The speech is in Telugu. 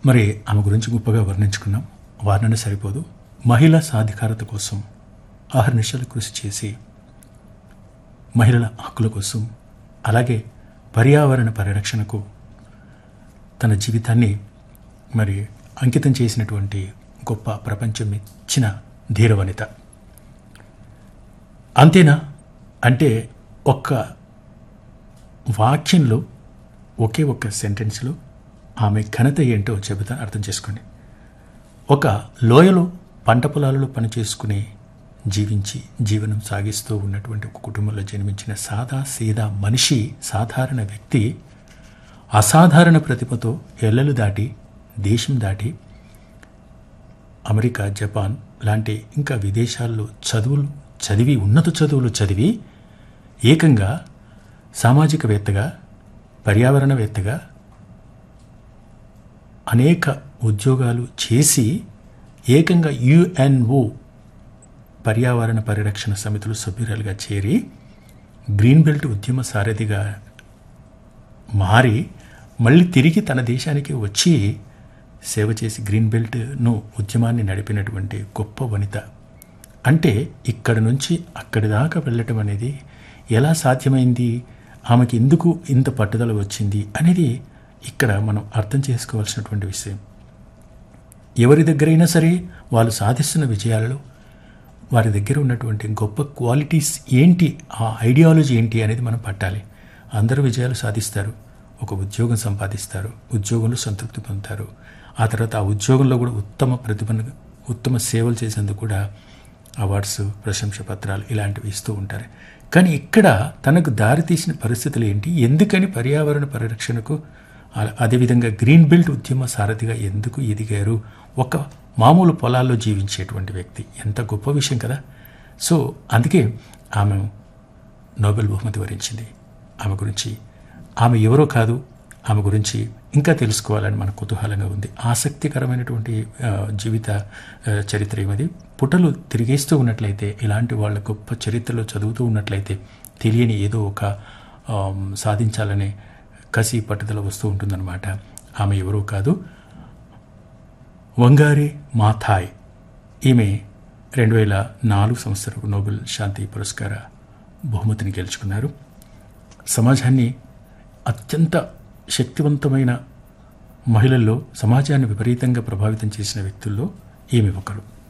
మరి ఆమె గురించి గొప్పగా వర్ణించుకున్నాం వర్ణన సరిపోదు మహిళా సాధికారత కోసం అహర్నిశలు కృషి చేసి మహిళల హక్కుల కోసం అలాగే పర్యావరణ పరిరక్షణకు తన జీవితాన్ని మరి అంకితం చేసినటువంటి గొప్ప ప్రపంచం ఇచ్చిన ధీరవనిత అంతేనా అంటే ఒక్క వాక్యంలో ఒకే ఒక్క సెంటెన్స్లో ఆమె ఘనత ఏంటో చెబుతాను అర్థం చేసుకోండి ఒక లోయలో పంట పొలాలలో పనిచేసుకుని జీవించి జీవనం సాగిస్తూ ఉన్నటువంటి ఒక కుటుంబంలో జన్మించిన సాదా సీదా మనిషి సాధారణ వ్యక్తి అసాధారణ ప్రతిభతో ఎల్లలు దాటి దేశం దాటి అమెరికా జపాన్ లాంటి ఇంకా విదేశాల్లో చదువులు చదివి ఉన్నత చదువులు చదివి ఏకంగా సామాజికవేత్తగా పర్యావరణవేత్తగా అనేక ఉద్యోగాలు చేసి ఏకంగా యుఎన్ఓ పర్యావరణ పరిరక్షణ సమితులు సభ్యురాలుగా చేరి గ్రీన్ బెల్ట్ ఉద్యమ సారథిగా మారి మళ్ళీ తిరిగి తన దేశానికి వచ్చి సేవ చేసి గ్రీన్ బెల్ట్ను ఉద్యమాన్ని నడిపినటువంటి గొప్ప వనిత అంటే ఇక్కడ నుంచి అక్కడి దాకా వెళ్ళటం అనేది ఎలా సాధ్యమైంది ఆమెకి ఎందుకు ఇంత పట్టుదల వచ్చింది అనేది ఇక్కడ మనం అర్థం చేసుకోవాల్సినటువంటి విషయం ఎవరి దగ్గరైనా సరే వాళ్ళు సాధిస్తున్న విజయాలలో వారి దగ్గర ఉన్నటువంటి గొప్ప క్వాలిటీస్ ఏంటి ఆ ఐడియాలజీ ఏంటి అనేది మనం పట్టాలి అందరూ విజయాలు సాధిస్తారు ఒక ఉద్యోగం సంపాదిస్తారు ఉద్యోగంలో సంతృప్తి పొందుతారు ఆ తర్వాత ఆ ఉద్యోగంలో కూడా ఉత్తమ ప్రతిభను ఉత్తమ సేవలు చేసేందుకు కూడా అవార్డ్స్ ప్రశంస పత్రాలు ఇలాంటివి ఇస్తూ ఉంటారు కానీ ఇక్కడ తనకు దారి తీసిన పరిస్థితులు ఏంటి ఎందుకని పర్యావరణ పరిరక్షణకు అ- అదేవిధంగా గ్రీన్ బెల్ట్ ఉద్యమ సారథిగా ఎందుకు ఎదిగారు ఒక మామూలు పొలాల్లో జీవించేటువంటి వ్యక్తి ఎంత గొప్ప విషయం కదా సో అందుకే ఆమె నోబెల్ బహుమతి వరించింది ఆమె గురించి ఆమె ఎవరో కాదు ఆమె గురించి ఇంకా తెలుసుకోవాలని మన కుతూహలంగా ఉంది ఆసక్తికరమైనటువంటి ఆ, జీవిత ఆ, చరిత్ర ఏమది పుటలు తిరిగేస్తూ ఉన్నట్లయితే ఇలాంటి వాళ్ళ గొప్ప చరిత్రలో చదువుతూ ఉన్నట్లయితే తెలియని ఏదో ఒక ఆమ్, సాధించాలనే కసి పట్టుదల వస్తూ ఉంటుందన్నమాట ఆమె ఎవరో కాదు వంగారే మాథాయ్ ఈమె రెండు వేల నాలుగు సంవత్సరం నోబెల్ శాంతి పురస్కార బహుమతిని గెలుచుకున్నారు సమాజాన్ని అత్యంత శక్తివంతమైన మహిళల్లో సమాజాన్ని విపరీతంగా ప్రభావితం చేసిన వ్యక్తుల్లో ఈమె ఒకరు